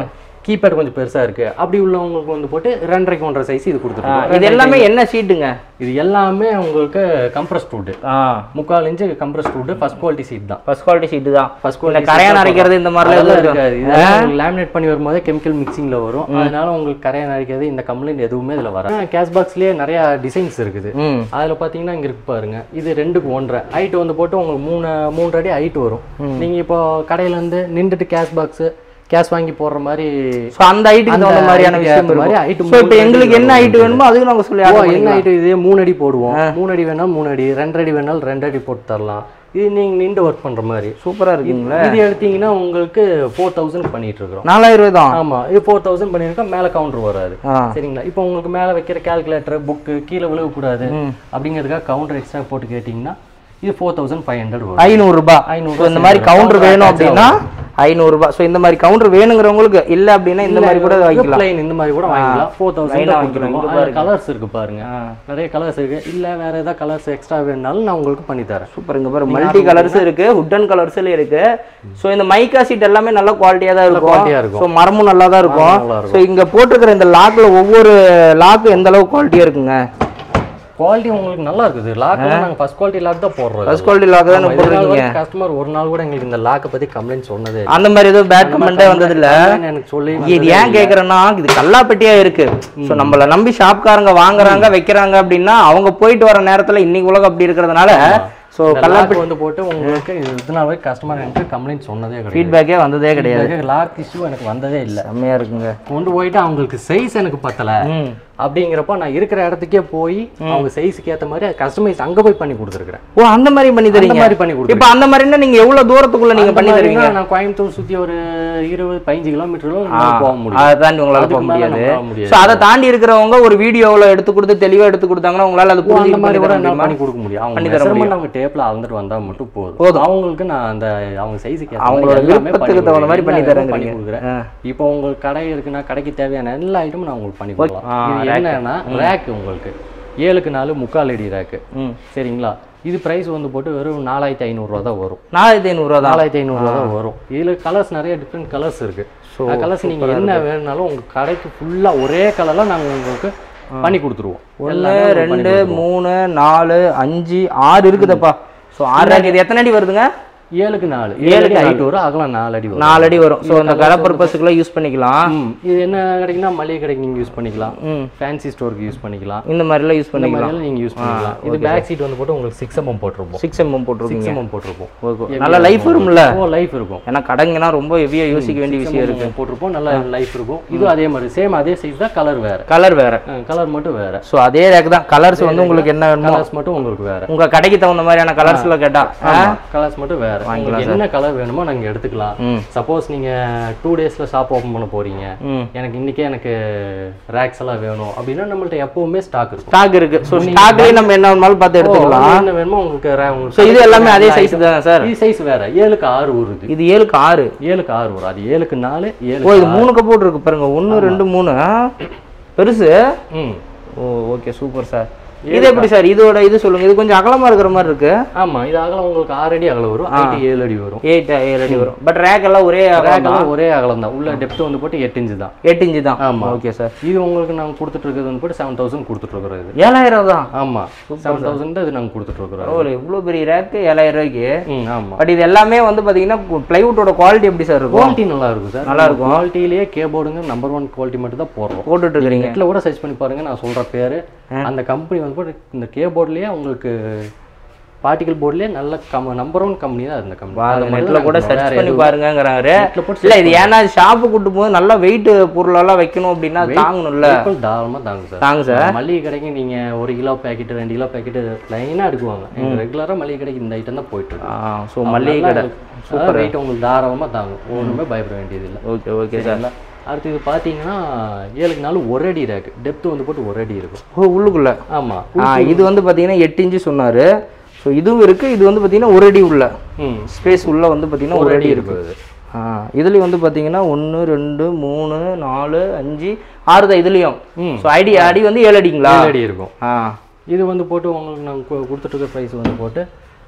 கீபேட் கொஞ்சம் பெருசா இருக்கு அப்படி உள்ளவங்களுக்கு வந்து போட்டு ரெண்டரைக்கு ஒன்றரை சைஸ் இது ஆ, கொடுத்துருக்கோம் இது எல்லாமே என்ன சீட்டுங்க இது எல்லாமே உங்களுக்கு கம்ப்ரஸ் டூடு ஆ முக்கால் இன்ச்சு கம்ப்ரஸ் டூடு ஃபர்ஸ்ட் குவாலிட்டி சீட் தான் ஃபர்ஸ்ட் குவாலிட்டி சீட்டு தான் ஃபர்ஸ்ட் இந்த குவாலிட்டி கரையான் அரைக்கிறது இந்த மாதிரிலாம் எதுவும் இருக்காது இருக்கு இதெல்லாம் லேமினேட் பண்ணி வரும்போது கெமிக்கல் மிக்சிங்ல வரும் அதனால உங்களுக்கு கரையான் அரைக்கிறது இந்த கம்ப்ளைண்ட் எதுவுமே இதுல வராது கேஷ் பாக்ஸ்லயே நிறைய டிசைன்ஸ் இருக்குது ம் அதுல பாத்தீங்கன்னா இங்க இருக்கு பாருங்க இது ரெண்டுக்கு ஒன்றரை ஹைட் வந்து போட்டு உங்களுக்கு மூணு மூன்று அடி ஹைட் வரும் நீங்க இப்போ கடையில இருந்து நின்றுட்டு கேஷ் பாக்ஸ் கேஷ் வாங்கி போடுற மாதிரி ஸோ அந்த ஹைட்டுக்கு அந்த தகுந்த மாதிரியான height விஷயம் ஏத்த மாதிரி height இருக்கும் ஸோ இப்போ மூணு எங்களுக்கு அடி என்ன ஹைட் வேணுமோ அதுக்கு நாங்கள் சொல்லி ஓ order என்ன பண்ணிக்கலாம். ஹைட் இதே மூணு அடி போடுவோம் மூணு அடி வேணாலும் மூணு அடி ரெண்டு அடி வேணாலும் ரெண்டு அடி போட்டு தரலாம் இது நீங்க நின்று ஒர்க் பண்ற மாதிரி சூப்பரா இருக்குங்களா இது எடுத்தீங்கன்னா உங்களுக்கு ஃபோர் தௌசண்ட் பண்ணிட்டு இருக்கிறோம் நாலாயிரம் ரூபாய் தான் ஆமா இது ஃபோர் தௌசண்ட் பண்ணிருக்கோம் மேல கவுண்டர் வராது ஆ சரிங்களா இப்போ உங்களுக்கு மேல வைக்கிற கால்குலேட்டர் புக்கு கீழே விழுகக்கூடாது அப்படிங்கிறதுக்காக கவுண்டர் எக்ஸ்ட்ரா போட்டு கேட்டிங்கன்னா இது ஃபோர் தௌசண்ட் ஃபைவ் ஹண்ட்ரட் வரும் ஐநூறுரூபா ஐநூறு ஸோ இந்த மாதிரி கவுண்டர் வேணும் அப்படின்னா ஐநூறுரூபா ஸோ இந்த மாதிரி கவுண்டர் வேணுங்கிறவங்களுக்கு இல்லை அப்படின்னா இந்த மாதிரி கூட வைக்கலாம் லைன் இந்த மாதிரி கூட வாங்கிக்கலாம் ஃபோர் line ஆ வாங்கிக்கலாம். இங்க தௌசண்ட் கலர்ஸ் இருக்கு பாருங்க நிறைய கலர்ஸ் இருக்கு இல்ல வேற ஏதாவது கலர்ஸ் எக்ஸ்ட்ரா வேணுனாலும் நான் உங்களுக்கு பண்ணி தரேன் சூப்பர் இங்க பாரு மல்டி கலர்ஸ் இருக்கு உட்டன் கலர்ஸ்ல இருக்கு ஸோ இந்த மைக்கா சீட் எல்லாமே நல்ல குவாலிட்டியா தான் இருக்கும் quality ஆ இருக்கும். ஸோ மரமும் நல்லா தான் இருக்கும் நல்லா ஸோ இங்க போட்டிருக்கிற இந்த லாக்ல ஒவ்வொரு லாக் எந்த அளவுக்கு குவாலிட்டியா இருக்குங்க குவாலிட்டி உங்களுக்கு நல்லா இருக்குது லாக் நாங்க ஃபர்ஸ்ட் குவாலிட்டி லாக் தான் போடுறோம் ஃபர்ஸ்ட் குவாலிட்டி லாக் தான் போட்டிருக்கீங்க கஸ்டமர் ஒரு நாள் கூட எங்களுக்கு இந்த லாக்கை பத்தி கம்ப்ளைண்ட் சொன்னதே இல்ல. அந்த மாதிரி எதுவும் பேட் கமெண்டே வந்தது இல்ல complaint எனக்கு சொல்லி இது ஏன் கேக்குறேன்னா இது கல்லாப்பட்டியா இருக்கு ஸோ நம்மள நம்பி ஷாப்காரங்க வாங்குறாங்க வைக்கிறாங்க அப்படின்னா அவங்க போயிட்டு வர நேரத்துல இன்னைக்கு உலகம் அப்படி இருக்கிறதுனால ஸோ கல்லாக்கு வந்து போட்டு உங்களுக்கு இதனால வரைக்கும் கஸ்டமர் எனக்கு கம்ப்ளைண்ட் சொன்னதே கிடையாது ஃபீட்பேக்கே வந்ததே கிடையாது லாக் இஷ்யூ எனக்கு வந்ததே இல்ல செம்மையா இருக்குங்க கொண்டு போயிட்டு அவங்களுக்கு சைஸ் எனக்கு பத்தல ம் அப்படிங்கிறப்ப நான் இருக்கிற இடத்துக்கே போய் அவங்க சைஸுக்கு ஏத்த மாதிரி கஸ்டமைஸ் அங்க போய் பண்ணி கொடுத்துருக்கேன் ஓ அந்த மாதிரி பண்ணி அந்த தரீங்க மாதிரி பண்ணி கொடுத்துருக்கேன் இப்போ அந்த மாதிரின்னா நீங்க எவ்வளவு தூரத்துக்குள்ள நீங்க பண்ணி தருவீங்க நான் கோயம்புத்தூர் சுத்தி ஒரு இருபது பதினஞ்சு கிலோமீட்டர்ல போக முடியும் அதை தாண்டி உங்களால அதுக்கு போக மேல முடியாது நம்ம போக முடியாது. ஸோ அதை தாண்டி இருக்கிறவங்க ஒரு வீடியோவில் எடுத்து கொடுத்து தெளிவா எடுத்து கொடுத்தாங்கன்னா உங்களால அது ஓ, அந்த புரிஞ்சுக்க மாதிரி கூட முடியுமா? நான் பண்ணி கொடுக்க முடியும் அவங்க பண்ணி தர மெஷர்மெண்ட் அவங்க டேப்ல அளந்துட்டு வந்தா மட்டும் போதும் போதும். அவங்களுக்கு நான் அந்த அவங்க சைஸுக்கு அவங்களோட விருப்பத்துக்கு தகுந்த மாதிரி பண்ணி பண்ணி தரேங்கிறீங்க. கொடுக்குறேன் ஆ. இப்போ உங்களுக்கு கடை இருக்குன்னா கடைக்கு தேவையான எல்லா ஐட்டமும் நான் உங்களுக்கு பண்ணி கொடுக்கலாம் ஆ, இது என்னன்னா ரேக் உங்களுக்கு ஏழுக்கு நாலு முக்கால் அடி ரேக்கு ம் சரிங்களா இது பிரைஸ் வந்து போட்டு வெறும் நாலாயிரத்தி ஐநூறுரூவா தான் வரும் நாலாயிரத்தி ஐநூறுரூவா தான் நாலாயிரத்தி ஐநூறுரூவா தான் வரும் இதுல கலர்ஸ் நிறைய டிஃப்ரெண்ட் கலர்ஸ் இருக்கு So, கலர்ஸ் நீங்க என்ன வேணும்னாலும் உங்க கடைக்கு ஃபுல்லா ஒரே கலர்ல நாங்க உங்களுக்கு பண்ணி கொடுத்துருவோம் ஒன்று எல்லாமே உங்களுக்கு பண்ணி ரெண்டு மூணு நாலு அஞ்சு ஆறு இருக்குதுப்பா ஸோ ஆறு rack இது எத்தனை அடி வருதுங்க ஏழுக்கு நாலு ஏழு அடி ஹைட் வரும் அகலம் நாலு அடி வரும் நாலு அடி வரும் ஸோ அந்த கடை பர்பஸுக்குலாம் யூஸ் பண்ணிக்கலாம் ம், இது என்ன கிடைக்குன்னா மளிகை கடைக்கு நீங்க யூஸ் பண்ணிக்கலாம் ம் ஃபேன்சி ஸ்டோருக்கு யூஸ் பண்ணிக்கலாம் இந்த மாதிரிலாம் யூஸ் இந்த பண்ணிக்கலாம் மாதிரிலாம் நீங்க யூஸ் பண்ணிக்கலாம் இது பேக் சீட் வந்து போட்டு உங்களுக்கு சிக்ஸ் எம்எம் போட்டிருப்போம் சிக்ஸ் எம்எம் போட்டிருக்கீங்க சிக்ஸ் எம்எம் போட்டிருப்போம் ஓகே நல்ல லைஃப் வரும்ல ஓ லைஃப் இருக்கும் ஏன்னா கடைங்கன்னா ரொம்ப ஹெவியாக யோசிக்க வேண்டிய விஷயம் இருக்கு இருக்கு போட்டிருப்போம் நல்ல லைஃப் இருக்கும் இது அதே மாதிரி சேம் அதே சைஸ் தான் கலர் வேற கலர் வேற கலர் மட்டும் வேற ஸோ அதே ரேக் தான் கலர்ஸ் வந்து உங்களுக்கு என்ன வேணுமோ கலர்ஸ் மட்டும் உங்களுக்கு வேற உங்க கடைக்கு தகுந்த மாதிரியான கலர்ஸ்ல கேட்டா கலர்ஸ் மட்டும் வேற உங்களுக்கு என்ன கலர் வேணுமோ நாங்க எடுத்துக்கலாம் ம். சப்போஸ் நீங்க டூ டேஸ்ல ஷாப் ஓபன் பண்ண போறீங்க ம் எனக்கு இன்னைக்கே எனக்கு ரேக்ஸ் எல்லாம் வேணும் அப்படின்னா நம்மள்ட்ட எப்பவுமே ஸ்டாக் இருக்கும் ஸ்டாக் இருக்கு ஸோ ஸ்டாக்லயே நம்ம என்ன வேணுமாலும் பார்த்து எடுத்துக்கலாம் உங்களுக்கு என்ன வேணுமோ உங்களுக்கு ra- உங்களுக்கு ஸோ இது எல்லாமே அதே சைஸ் தானே சார் இது சைஸ் வேற ஏழுக்கு ஆறு வருது இது ஏழுக்கு ஆறு ஏழுக்கு ஆறு வரும் அது ஏழுக்கு நாலு ஏழு ஓ இது மூணு கப்போர்ட் இருக்கு பாருங்க ஒன்று ரெண்டு மூணு ஆ? பெருசு ம் ஓ ஓகே சூப்பர் சார் இது எப்படி சார் இதோட இது சொல்லுங்க இது கொஞ்சம் அகலமா இருக்கிற மாதிரி இருக்கு ஆமா இது அகலம் உங்களுக்கு ஆறு அடி அகலம் வரும் ஹைட் ஏழு அடி வரும் எயிட் ஏழு அடி வரும் பட் ரேக் எல்லாம் ஒரே Rack அகலம் தான் எல்லாம் ஒரே அகலம் தான் உள்ள டெப்த் வந்து போட்டு எட்டு இன்ச்சு தான் எட்டு இன்ச்சு தான் ஆமா. ஓகே சார் இது உங்களுக்கு நாங்க கொடுத்துட்டு இருக்கிறது வந்து போட்டு செவன் தௌசண்ட் கொடுத்துட்டு இருக்கிறோம் இது ஏழாயிரம் தான் ஆமா செவன் தௌசண்ட் இது நாங்க கொடுத்துட்டு இருக்கிறோம் பரவாயில்ல இவ்வளோ பெரிய ரேக்கு ஏழாயிரம் ரூபாய்க்கு ம் ஆமா பட் இது எல்லாமே வந்து பாத்தீங்கன்னா பிளைவுட்டோட குவாலிட்டி எப்படி சார் இருக்கும் குவாலிட்டி நல்லா இருக்கும் சார் நல்லா இருக்கும். குவாலிட்டிலேயே கேபோர்டுங்க நம்பர் ஒன் குவாலிட்டி மட்டும் தான் போடுறோம் போட்டுட்டு இருக்கிறீங்க நெட்ல கூட சர்ச் பண்ணி பாருங்க நான் சொல்ற பேரு அந்த கம்பெனி வந்து போட்டு இந்த கேபோர்ட்லயே உங்களுக்கு பார்ட்டிகல் போர்ட்லயே நல்ல கம் நம்பர் ஒன் கம்பெனி தான் இந்த கம்பெனி நெட்ல கூட சர்ச் பண்ணி பாருங்கங்கிறாரு நெட்ல போட்டு இல்ல இது ஏன்னா ஷாப்பு கூட்டு போது நல்லா வெயிட் பொருளெல்லாம் வைக்கணும் அப்படின்னா தாங்கணும்ல தாராளமா தாங்க சார் தாங்க சார் மளிகை கடைக்கு நீங்க ஒரு கிலோ பேக்கெட் ரெண்டு கிலோ பேக்கெட் லைனா எடுக்குவாங்க எங்க ரெகுலரா மளிகை கடைக்கு இந்த ஐட்டம் தான் போயிட்டு இருக்கு ஸோ மல்லிகை கடை சூப்பர் ரேட் உங்களுக்கு தாராளமா தாங்கும் ஒண்ணுமே பயப்பட வேண்டியது இல்லை ஓகே ஓகே சார் சரிங்களா அடுத்து இது பார்த்தீங்கன்னா ஏழுக்கு நாலு ஒரு அடி ரேக்கு டெப்த் வந்து போட்டு ஒரு அடி இருக்கும் ஓ உள்ளுக்குள்ள ஆமா ஆ இது வந்து பாத்தீங்கன்னா எட்டு இன்ச்சு சொன்னாரு ஸோ இதுவும் இருக்கு இது வந்து பாத்தீங்கன்னா ஒரு அடி உள்ள ம் ஸ்பேஸ் உள்ள வந்து பாத்தீங்கன்னா ஒரு ஒரு அடி அடி இருக்கு இருக்குது ஆ இதுலயும் வந்து பாத்தீங்கன்னா ஒன்று ரெண்டு மூணு நாலு அஞ்சு ஆறு தான் இதுலயும் ம் ஸோ அடி அடி வந்து ஏழு அடிங்களா ஏழு அடி இருக்கும் ஆ இது வந்து போட்டு உங்களுக்கு நாங்கள் கொடுத்துட்டு இருக்க ப்ரைஸ் வந்து போட்டு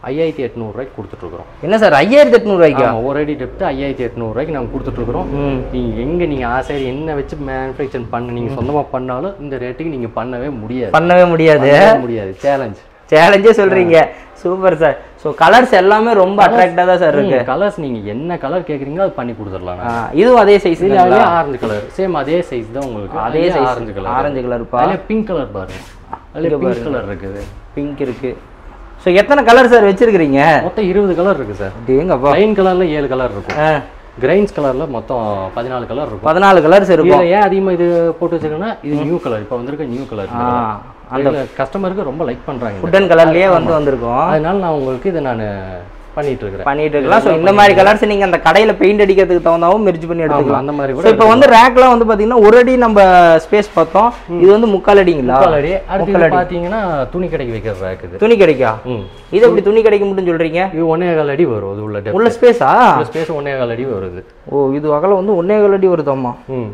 ஐயாயிரத்தி எட்நூறுரூவாய்க்கு கொடுத்துட்ருக்குறோம் என்ன சார் ஐயாயிரத்தி எட்நூறுவாய்க்கா ஆமாம் ஒரு அடி டெப்த்து ஐயாயிரத்தி எட்நூறுரூவாய்க்கு நாங்கள் கொடுத்துட்ருக்குறோம் ம் நீங்கள் எங்கே நீங்கள் ஆசை என்ன வச்சு மேனுஃபேக்சர் பண்ண நீங்கள் சொந்தமாக பண்ணாலும் இந்த ரேட்டுக்கு நீங்கள் பண்ணவே முடியாது பண்ணவே முடியாது பண்ணவே முடியாது சேலஞ்ச் சேலஞ்சே சொல்றீங்க சூப்பர் சார் ஸோ கலர்ஸ் எல்லாமே ரொம்ப அட்ராக்டாக தான் சார் இருக்கு கலர்ஸ் நீங்கள் என்ன கலர் கேட்குறீங்களோ அது பண்ணி கொடுத்துடலாம் ஆ, இதுவும் அதே சைஸ் இதுல அதே ஆரஞ்சு கலர் சேம் அதே சைஸ் தான் உங்களுக்கு அதே அதே சைஸ் ஆரஞ்சு கலர் ஆரஞ்சு கலர்ப்பா அதில் பிங்க் கலர் பாருங்க அதில் பிங்க் கலர் இருக்குது பிங்க் இருக்கு ஸோ எத்தனை கலர் சார் வச்சிருக்கிறீங்க மொத்தம் இருபது கலர் இருக்கு சார் அப்படியேங்கப்பா லைன் கலர்ல ஏழு கலர் இருக்கும் ஆ கிரைன்ஸ் கலர்ல மொத்தம் பதினாலு கலர் இருக்கும் பதினாலு கலர்ஸ் இருக்கும் இதுல ஏன் அதிகமா இது போட்டு வச்சிருக்கோம்னா இது நியூ கலர் இப்போ வந்திருக்க நியூ கலர் ஆ அந்த கஸ்டமருக்கு ரொம்ப லைக் பண்றாங்க இது. உட்டன் கலர்லயே வந்து வந்திருக்கும் அதனால நான் உங்களுக்கு இதை நான் பண்ணிட்டு இருக்கிறேன் பண்ணிட்டு இருக்கலாம் ஸோ இந்த மாதிரி கலர்ஸ் நீங்க அந்த கடையில பெயிண்ட் அடிக்கிறதுக்கு தகுந்தாவும் மெர்ஜ் பண்ணி ஆமா, எடுத்துக்கலாம் அந்த மாதிரி ஸோ கூட இப்போ வந்து ரேக்லாம் வந்து பாத்தீங்கன்னா ஒரு அடி நம்ம ஸ்பேஸ் பார்த்தோம் இது வந்து முக்கால் அடிங்களா முக்கால் அடி அடுத்து இது பாத்தீங்கன்னா துணி கடைக்கு வைக்கிற ரேக் இது துணி கிடைக்கா ம் இது எப்படி துணி கிடைக்க மட்டும் சொல்றீங்க இது ஒன்னே கால் அடி வரும் அது உள்ள depth. உள்ள ஸ்பேஸா உள்ள ஸ்பேஸ் ஒன்னே கால் அடி வருது ஓ இது அகலம் வந்து ஒன்னே கால் அடி வருதாம்மா ம்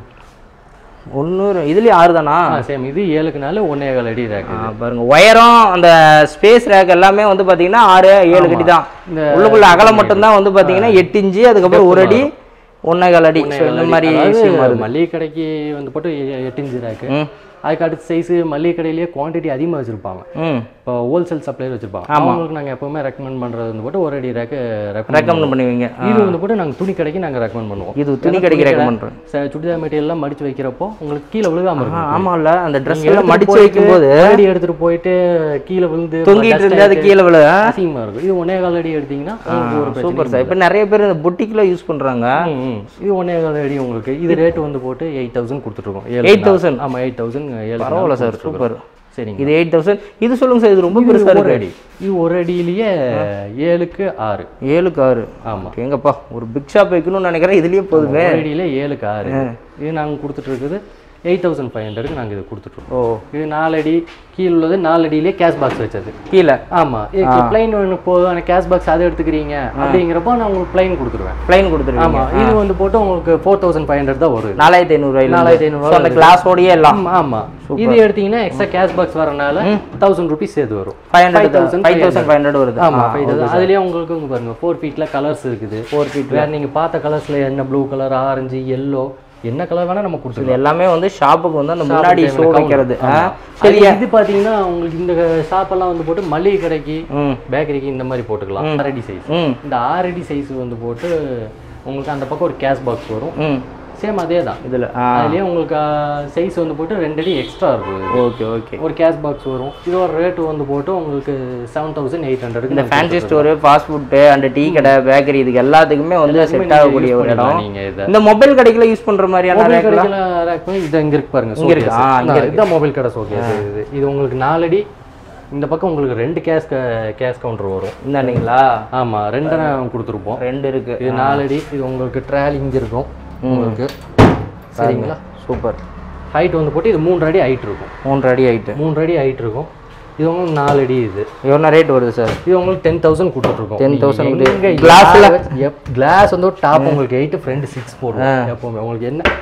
ஒன்று இதுலயும் ஆறு தானா சேம் இது ஏழுக்கு நாலு ஒன்னே கால் அடி ரேக் ஆ, பாருங்க உயரம் அந்த ஸ்பேஸ் ரேக் எல்லாமே வந்து பாத்தீங்கன்னா ஆறு ஏழு கடி தான் இந்த- உள்ளுக்குள்ள அகலம் மட்டும்தான் வந்து பாத்தீங்கன்னா எட்டு இன்ச்சு அதுக்கப்புறம் ஒரு அடி ஒன்னே கால் அடி ஸோ இந்த மாதிரி விஷயமா இருக்கு மல்லிகை கடைக்கு வந்து போட்டு எ- எட்டு இன்ச்சு ரேக்கு ம் அதுக்கு அடுத்த சைஸ் மல்லிகை கடையிலேயே குவாண்டிட்டி அதிகமாக வச்சிருப்பாங்க ம் இப்போ ஹோல்சேல் சப்ளையர் வச்சிருப்பாங்க அவங்களுக்கு நாங்கள் எப்பவுமே ரெக்கமெண்ட் பண்ணுறது வந்து போட்டு ஒரு அடி ரேக்கு ரெக்கமெண்ட் ரெக்கமெண்ட் பண்ணுவீங்க ஆ. இது வந்து போட்டு நாங்கள் துணி கடைக்கு நாங்கள் ரெக்கமெண்ட் பண்ணுவோம் இது துணி கடைக்கு ரெக்கமெண்ட் பண்றேன் ச- சுடிதார் மெட்டீரியல்லாம் மடிச்சு வைக்கிறப்போ உங்களுக்கு கீழே விழுகாம இருக்கும் ஆமாம்ல அந்த ட்ரெஸ் நீங்க எல்லாம் எடுத்துட்டு மடிச்சு போயிட்டு, வைக்கும் போது அடி எடுத்துட்டு போயிட்டு கீழே விழுந்து தொங்கிட்டு dust இருந்து அது ஆயிட்டு கீழே விழு அசிங்கமா இருக்கும் இது ஒன்னே கால் அடி எடுத்தீங்கன்னா உங்களுக்கு ஒரு பிரச்சனை சூப்பர் சார் இப்போ நிறைய பேர் இந்த பொட்டிக்கில் யூஸ் பண்றாங்க ம், ம். இது ஒன்னே கால் அடி உங்களுக்கு இது ரேட் வந்து போட்டு எயிட் தௌசண்ட் கொடுத்துருக்கோம் 8,000? ஆமா எயிட் தௌசண்ட் ஏழு பரவாயில்ல சார் சூப்பர் சரிங்க இது எயிட் தௌசண்ட் இது சொல்லுங்க சார் இது ரொம்ப இது பெருசா ஒரு இருக்கு அடி இது ஒரு அடியிலேயே ஏழுக்கு ஆறு ஏழுக்கு ஆறு ஆமா எங்கப்பா ஒரு பிக் ஷாப் வைக்கணும்னு நினைக்கிறேன் இதுலயே போதுமே ஒரு அடியில ஏழுக்கு ஆறு இது நாங்க கொடுத்துட்டு இருக்குது எயிட் தௌசண்ட் ஃபைவ் ஹண்ட்ரடுக்கு நாங்கள் இது கொடுத்துட்ருக்கோம் ஓ இது நாலு அடி கீழே உள்ளது நாலு அடியிலே கேஷ் பாக்ஸ் வச்சது கீழே ஆமா பிளைன் ஒன்று போதும் எனக்கு கேஷ் பாக்ஸ் அதை எடுத்துக்கிறீங்க அப்படிங்கிறப்போ நான் உங்களுக்கு பிளைன் கொடுத்துருவேன் பிளைன் கொடுத்துருவீங்க ஆமா இது வந்து போட்டு உங்களுக்கு ஃபோர் தௌசண்ட் ஃபைவ் ஹண்ட்ரட் தான் வரும் நாலாயிரத்தி ஐநூறுரூவாயில நாலாயிரத்தி ஐநூறுரூவா அந்த கிளாஸோடயே எல்லாம் ஆமா, ஆமா இது எடுத்தீங்கன்னா எக்ஸ்ட்ரா கேஷ் பாக்ஸ் வரனால தௌசண்ட் ருபீஸ் சேர்த்து வரும் five hundred 5,500 five thousand five hundred வருது ஆமா ஃபைவ் தௌசண்ட் அதுலயே உங்களுக்கு இங்க பாருங்க ஃபோர் ஃபீட்ல கலர்ஸ் இருக்குது ஃபோர் ஃபீட் வேற நீங்க பார்த்த கலர்ஸ்ல என்ன ப்ளூ கலர் ஆரஞ்சு எல்லோ என்ன கலர் வேணா நம்ம இது கொடுத்துருக்கோம் எல்லாமே வந்து ஷாப்புக்கு வந்து அந்த முன்னாடி ஷோ வைக்கிறது ஆ? சரி இது பாத்தீங்கன்னா உங்களுக்கு இந்த ஷாப் எல்லாம் வந்து போட்டு மளிகை கடைக்கு ம் பேக்கரிக்கு இந்த மாதிரி போட்டுக்கலாம் ஆறடி சைஸ் ம் இந்த ஆறடி சைஸ் வந்து போட்டு உங்களுக்கு அந்த பக்கம் ஒரு கேஷ் பாக்ஸ் வரும் ம் சேம் அதே தான் இதில் ஆ அதுலயே உங்களுக்கு சைஸ் வந்து போட்டு ரெண்டு அடி எக்ஸ்ட்ரா இருக்கும் இது. ஓகே ஓகே ஒரு கேஷ் பாக்ஸ் வரும் இதோட ரேட் வந்து போட்டு உங்களுக்கு செவன் தௌசண்ட் எயிட் ஹண்ட்ரட் இந்த ஃபேன்சி ஸ்டோரு ஃபாஸ்ட் ஃபுட்டு அந்த டீ கடை பேக்கரி இதுக்கு எல்லாத்துக்குமே வந்து செட் ஆகக்கூடிய ஒரு இடம் நீங்க இதை இந்த மொபைல் கடைக்குள்ள யூஸ் பண்ற மாதிரியான மொபைல் ரேக்லாம் கடைக்குள்ள rack பண்ணி இது இங்க இருக்கு பாருங்க இங்க இருக்கு. showcase. ஆ, இங்க ஆ, இதுதான் மொபைல் கடை ஷோகேஸ் இது இது உங்களுக்கு நாலடி இந்த பக்கம் உங்களுக்கு ரெண்டு கேஷ் கேஷ் கவுண்டர் வரும் இந்தாண்டிங்களா ஆமா ரெண்டு நான் கொடுத்துருப்போம் ரெண்டு இருக்கு இது நாலடி இது உங்களுக்கு ட்ராலி இங்க இருக்கும் உங்களுக்கு சரிங்களா சூப்பர் ஹைட் வந்து போட்டு இது மூன்று அடி ஹைட் இருக்கும் மூன்று அடி ஆயிட்டு மூன்று அடி ஹைட் இருக்கும் இது உங்களுக்கு நாலு அடி இது எவ்வளோ ரேட் வருது சார் இது உங்களுக்கு டென் தௌசண்ட் கொடுத்துருக்கோம் 10,000 கிளாஸ்ல கிளாஸ் வந்து டாப் உங்களுக்கு எயிட் ஃப்ரண்ட் சிக்ஸ் போடுவோம் எப்பவுமே உங்களுக்கு என்ன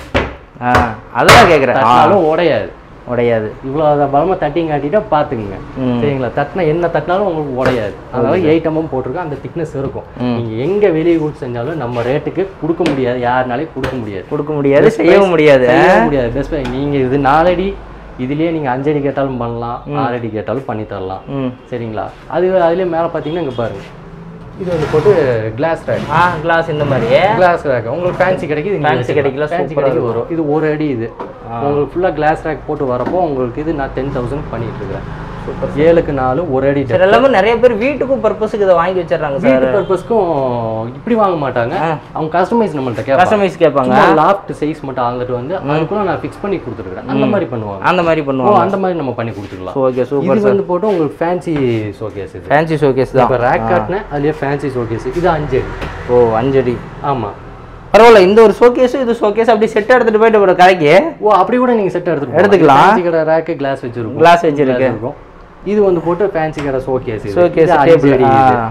ஆ அதெல்லாம் கேட்குறேன் தட்டினாலும் உடையாது உடையாது இவ்வளோ பலமா தட்டிங் காட்டிட்டா பார்த்துக்குங்க ம். சரிங்களா தட்டினா என்ன தட்டினாலும் உங்களுக்கு உடையாது அதனால எயிட் எம்எம் போட்டிருக்கோம் அந்த திக்னஸ் இருக்கும் ம். நீங்க எங்க வெளியே கொடுத்து செஞ்சாலும் நம்ம ரேட்டுக்கு கொடுக்க முடியாது யாருனாலையும் கொடுக்க முடியாது கொடுக்க முடியாது செய்யவும் முடியாது செய்யவும் முடியாது பெஸ்ட் நீங்க இது நாலடி இதுலயே நீங்க அஞ்சடி கேட்டாலும் பண்ணலாம் ஆறடி கேட்டாலும் பண்ணி தரலாம் ம் சரிங்களா அது அதுலயே மேல பாத்தீங்கன்னா இங்க பாருங்க இது வந்து போட்டு கிளாஸ் ரேக் ஆ கிளாஸ் இந்த மாதிரி கிளாஸ் ரேக் உங்களுக்கு ஃபேன்சி கிடைக்குது Fancy கிடைக்கல, ஃபேன்சி super-ஆ கிடைக்கு வரும் இது ஒரு அடி இது உங்களுக்கு ஃபுல்லா கிளாஸ் ரேக் போட்டு வரப்போ உங்களுக்கு இது நான் டென் தௌசண்ட் பண்ணிட்டு இருக்கிறேன் ஏழுக்கு நாலு ஒரு அடி சார் எல்லாமே நிறைய பேர் வீட்டுக்கும் பர்பஸுக்கு இதை வாங்கி வச்சிடுறாங்க சார் வீட்டு பர்பஸ்க்கும் இப்படி வாங்க மாட்டாங்க அவங்க கஸ்டமைஸ் நம்மள்ட்ட கேட்பாங்க கஸ்டமைஸ் கேட்பாங்க லாஃப்ட் சைஸ் மட்டும் ஆங்கிட்டு வந்து அதுக்குள்ள நான் ஃபிக்ஸ் பண்ணி கொடுத்துருக்கேன் அந்த மாதிரி பண்ணுவாங்க அந்த மாதிரி ஓ பண்ணுவாங்க அந்த மாதிரி நம்ம பண்ணி கொடுத்துக்கலாம் ஓகே சூப்பர் இது வந்து போட்டு உங்களுக்கு ஃபேன்சி ஷோகேஸ் இது ஃபேன்சி ஷோகேஸ் தான் இப்போ ரேக் காட்டினேன் அதுலயே ஃபேன்சி ஷோகேஸ் இது அஞ்சு அடி ஓ அஞ்சடி ஆமா பரவாயில்ல இந்த ஒரு ஷோகேஸ் இது ஷோகேஸ் அப்படி செட் எடுத்துட்டு போயிட்டு ஒரு கடைக்கு ஓ அப்படி கூட நீங்க செட் எடுத்துட்டு எடுத்துக்கலாம். ஃபேன்சி கடை ரேக்கு கிளாஸ் வச்சிருக்கோம் கிளாஸ் வச்சிருக்கு இருக்கும் இது வந்து போட்டு ஃபேன்சி கடை ஷோகேஸ் இது ஷோகேஸ் இது அஞ்சு டேபிள் அடி இது.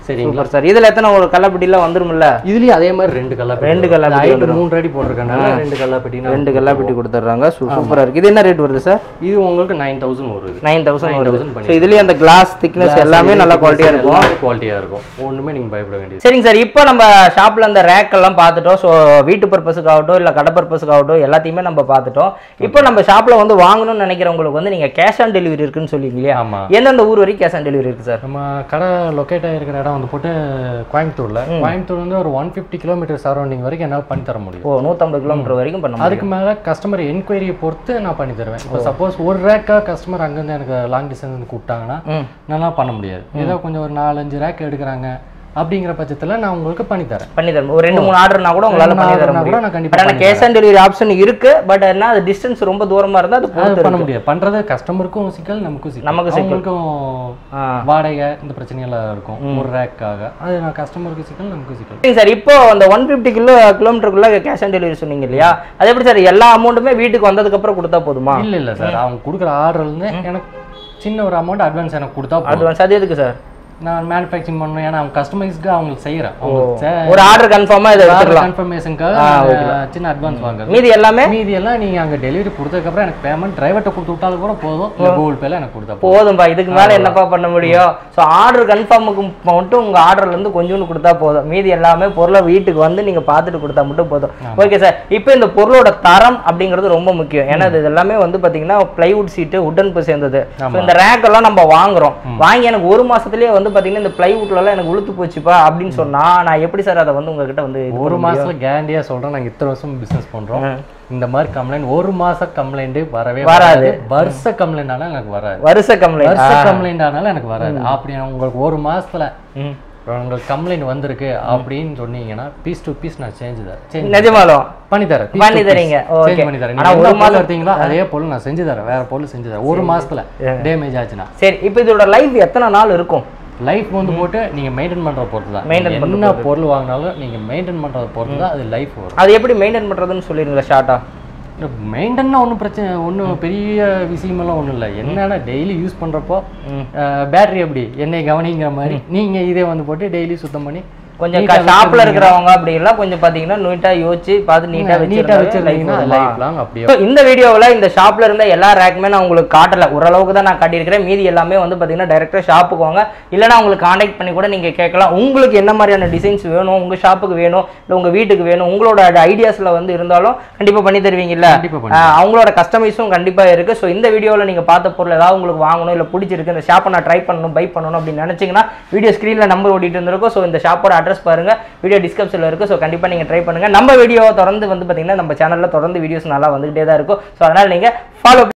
சரிங்களா சூப்பர் சார் இதுல எத்தனை ஒரு கல்லாப்பெட்டிலாம் வந்துரும்ல இதுலயும் அதே மாதிரி ரெண்டு கல்லாப்பெட்டி ரெண்டு கல்லாப்பெட்டி ஹைட் மூணு அடி போட்டிருக்கனால ரெண்டு கல்லாப்பெட்டினா ரெண்டு கல்லாப்பெட்டி கொடுத்துட்றாங்க சூப்பரா இருக்கு இது என்ன ரேட் வருது சார் இது உங்களுக்கு நைன் தௌசண்ட் வருது நைன் தௌசண்ட் வருது 9,000 பண்ணி ஸோ இதுலயும் அந்த கிளாஸ் திக்னஸ் எல்லாமே நல்லா குவாலிட்டியா இருக்கும் குவாலிட்டியா இருக்கும் ஒண்ணுமே நீங்க பயப்பட வேண்டியது சரிங்க சார் இப்போ நம்ம ஷாப்ல அந்த ரேக் எல்லாம் பார்த்துட்டோம் ஸோ வீட்டு பர்பஸுக்கு ஆகட்டும் இல்லை கடை பர்பஸுக்கு ஆகட்டும் எல்லாத்தையுமே நம்ம பார்த்துட்டோம் இப்போ நம்ம ஷாப்ல வந்து வாங்கணும்னு நினைக்கிறவங்களுக்கு வந்து நீங்க கேஷ் ஆன் டெலிவரி இருக்குன்னு சொல்லுவீங்க இல்லையா ஆமா எந்தெந்த ஊர் வரைக்கும் கேஷ் ஆன் டெலிவரி இருக்கு சார் நம்ம கடை லொக்கேட் ஆகிருக்கிற இடம் வந்து போட்டு கோயம்புத்தூர்ல கோயம்புத்தூர் வந்து ஒரு ஒன் ஃபிஃப்டி கிலோமீட்டர் சரௌண்டிங் வரைக்கும் என்னால் பண்ணி தர முடியும் ஓ நூற்றம்பது கிலோமீட்டர் வரைக்கும் பண்ண முடியும் அதுக்கு மேல கஸ்டமர் என்கொயரியை பொறுத்து நான் பண்ணி தருவேன் இப்போ சப்போஸ் ஒரு ரேக்கா கஸ்டமர் அங்கேருந்து எனக்கு லாங் டிஸ்டன்ஸ் இருந்து கூப்பிட்டாங்கன்னா ம். நல்லா பண்ண முடியாது ஏதோ கொஞ்சம் ஒரு நாலஞ்சு ரேக் எடுக்கிறாங்க அப்படிங்கிற பட்சத்துல நான் உங்களுக்கு பண்ணி தரேன் பண்ணி தரேன் ஒரு ரெண்டு மூணு ஆர்டர்னா கூட உங்களால ரெண்டு பண்ணி தர order னா கூட முடியும் நான் கண்டிப்பா பட் ஆனால் கேஷ் ஆன் டெலிவரி ஆப்ஷன் இருக்கு பட் என்ன அது டிஸ்டன்ஸ் ரொம்ப தூரமா இருந்தா அது அது பொறுத்து பண்ண இருக்கு. முடியாது பண்றது கஸ்டமருக்கும் சிக்கல் நமக்கும் சிக்கல் நமக்கு சிக்கல். அவங்களுக்கும் ஆ. வாடகை இந்த பிரச்சனையெல்லாம் இருக்கும் ஒரு ரேக்காக அது நான் கஸ்டமருக்கு சிக்கல் நமக்கு சிக்கல் சரிங்க சார் இப்போ அந்த ஒன் ஃபிஃப்டி கிலோ கிலோமீட்டருக்குள்ள கேஷ் ஆன் டெலிவரி சொன்னீங்க இல்லையா அது எப்படி சார் எல்லா அமௌண்ட்டுமே வீட்டுக்கு வந்ததுக்கு அப்புறம் கொடுத்தா போதுமா இல்ல இல்ல சார் அவங்க கொடுக்குற ஆர்டர்ல இருந்து எனக்கு சின்ன ஒரு அமௌண்ட் அட்வான்ஸ் எனக்கு கொடுத்தா போதும் அட்வான்ஸ் அது எதுக்கு சார் நான் மேனுஃபேக்சரிங் பண்ணணும் ஏன்னா அவங்க கஸ்டமைஸ்க்கு அவங்களுக்கு செய்யறேன் அவங்களுக்கு ஒரு ஆர்டர் கன்ஃபார்மா இதை எடுத்துக்கலாம் கன்ஃபர்மேஷனுக்காக சின்ன அட்வான்ஸ் வாங்குறது மீதி எல்லாமே மீதி எல்லாம் நீங்க அங்க டெலிவரி கொடுத்ததுக்கு அப்புறம் எனக்கு பேமெண்ட் டிரைவர்ட்ட கொடுத்து விட்டாலும் கூட போதும் இல்ல கூகுள் பேல எனக்கு கொடுத்தா போதும் போதும்பா இதுக்கு மேல என்னப்பா பண்ண முடியும் ஸோ ஆர்டர் கன்ஃபார்முக்கு மட்டும் உங்க ஆர்டர்ல இருந்து கொஞ்சோண்டு கொடுத்தா போதும் மீதி எல்லாமே பொருளை வீட்டுக்கு வந்து நீங்க பார்த்துட்டு கொடுத்தா மட்டும் போதும் ஓகே சார் இப்போ இந்த பொருளோட தரம் அப்படிங்கிறது ரொம்ப முக்கியம் ஏன்னா இது எல்லாமே வந்து பாத்தீங்கன்னா பிளைவுட் சீட்டு உடன் போய் சேர்ந்தது So, இந்த ரேக் எல்லாம் நம்ம வாங்குறோம் வாங்கி எனக்கு ஒரு மாசத்துலயே வந்து பாத்தீங்கன்னா இந்த பிளைவுட்ல எல்லாம் எனக்கு உளுத்து போச்சுப்பா அப்படின்னு சொன்னா நான் எப்படி சார் அதை வந்து உங்ககிட்ட வந்து இது ஒரு மாசத்துல கேரண்டியா சொல்றேன் நாங்க இத்தனை வருஷம் பிசினஸ் பண்றோம் இந்த மாதிரி கம்ப்ளைண்ட் ஒரு மாச கம்ப்ளைண்ட் வரவே வராது. வருஷ கம்ப்ளைண்ட் ஆனாலும் எனக்கு வராது வருஷ கம்ப்ளைண்ட் வருஷ கம்ப்ளைண்ட் ஆனாலும் எனக்கு வராது அப்படி உங்களுக்கு ஒரு மாசத்துல ம் உங்களுக்கு கம்ப்ளைண்ட் வந்திருக்கு அப்படின்னு சொன்னீங்கன்னா பீஸ் டு பீஸ் நான் சேஞ்ச் தரேன் சேஞ்ச் நிஜமாலும் பண்ணி தரேன் பண்ணி தரீங்க. Okay. சேஞ்ச் பண்ணி தரேன் ஆனா நீங்க ஒரு ஒரு மாசம் எடுத்தீங்களோ அதே பொருள் நான் செஞ்சு தரேன் வேற பொருள் செஞ்சு தரேன் ஒரு மாசத்துல டேமேஜ் ஆச்சுன்னா சரி இப்போ இதோட லைஃப் எத்தனை நாள் இருக்கும் லைஃப் வந்து போட்டு நீங்க மெயின்டைன் பண்ற பொறுத்து தான் Maintain நீங்க என்ன பொருள் வாங்கினாலும் நீங்க மெயின்டைன் பண்றத பொறுத்து தான் அது லைஃப் வரும் அது எப்படி மெயின்டைன் பண்றதுன்னு சொல்லிருங்களா ஷார்ட்டா மெயின்டைன்னா ஒன்றும் பிரச்சனை ஒன்றும் பெரிய விஷயமெல்லாம் ஒன்றும் இல்லை என்னன்னா டெய்லி யூஸ் பண்ணுறப்போ பேட்டரி எப்படி என்னை கவனிங்கிற மாதிரி நீங்கள் இதே வந்து போட்டு டெய்லி சுத்தம் பண்ணி கொஞ்சம் neat ஆ ஷாப்ல இருக்கிறவங்க அப்படி எல்லாம் கொஞ்சம் பாத்தீங்கன்னா நீட்டா யோசிச்சு பார்த்து நீட்டா நீட்டாக வச்சிருந்தீங்கன்னா வச்சிருந்தீங்கன்னா லைஃப் லாங் அப்படியே So, இந்த வீடியோவில் இந்த ஷாப்ல இருந்த எல்லா ரேக்குமே நான் உங்களுக்கு காட்டல ஓரளவுக்கு தான் நான் காட்டியிருக்கிறேன் மீதி எல்லாமே வந்து பார்த்தீங்கன்னா டேரெக்டாக ஷாப்புக்கு வாங்க இல்லைனா உங்களுக்கு காண்டாக்ட் பண்ணி கூட நீங்கள் கேட்கலாம் உங்களுக்கு என்ன மாதிரியான டிசைன்ஸ் வேணும் உங்கள் ஷாப்புக்கு வேணும் இல்லை உங்கள் வீட்டுக்கு வேணும் உங்களோட ஐடியாஸில் வந்து இருந்தாலும் கண்டிப்பாக பண்ணி தருவீங்கல்ல கண்டிப்பா பண்ணி ஆஹ் அவங்களோட கஸ்டமைஸும் கண்டிப்பாக இருக்குது ஸோ இந்த வீடியோவில் நீங்கள் பார்த்த பொருள் ஏதாவது உங்களுக்கு வாங்கணும் இல்லை பிடிச்சிருக்கு இந்த ஷாப்பை நான் ட்ரை பண்ணணும் பை பண்ணணும் அப்படின்னு நினச்சிங்கன்னா வீடியோ ஸ்க்ரீனில் நம்பர் ஓடிட்டு இருந்திருக்கும் ஸோ இந்த ஷாப்போட அட்ரஸ் பாருங்க வீடியோ டிஸ்கிரிப்ஷனில் இருக்குது ஸோ கண்டிப்பாக நீங்கள் ட்ரை பண்ணுங்கள் நம்ம வீடியோ தொடர்ந்து வந்து பார்த்தீங்கன்னா நம்ம சேனலில் தொடர்ந்து வீடியோஸ் நல்லா வந்துகிட்டே தான் இருக்கும் ஸோ அதனால் நீங்கள் ஃபாலோ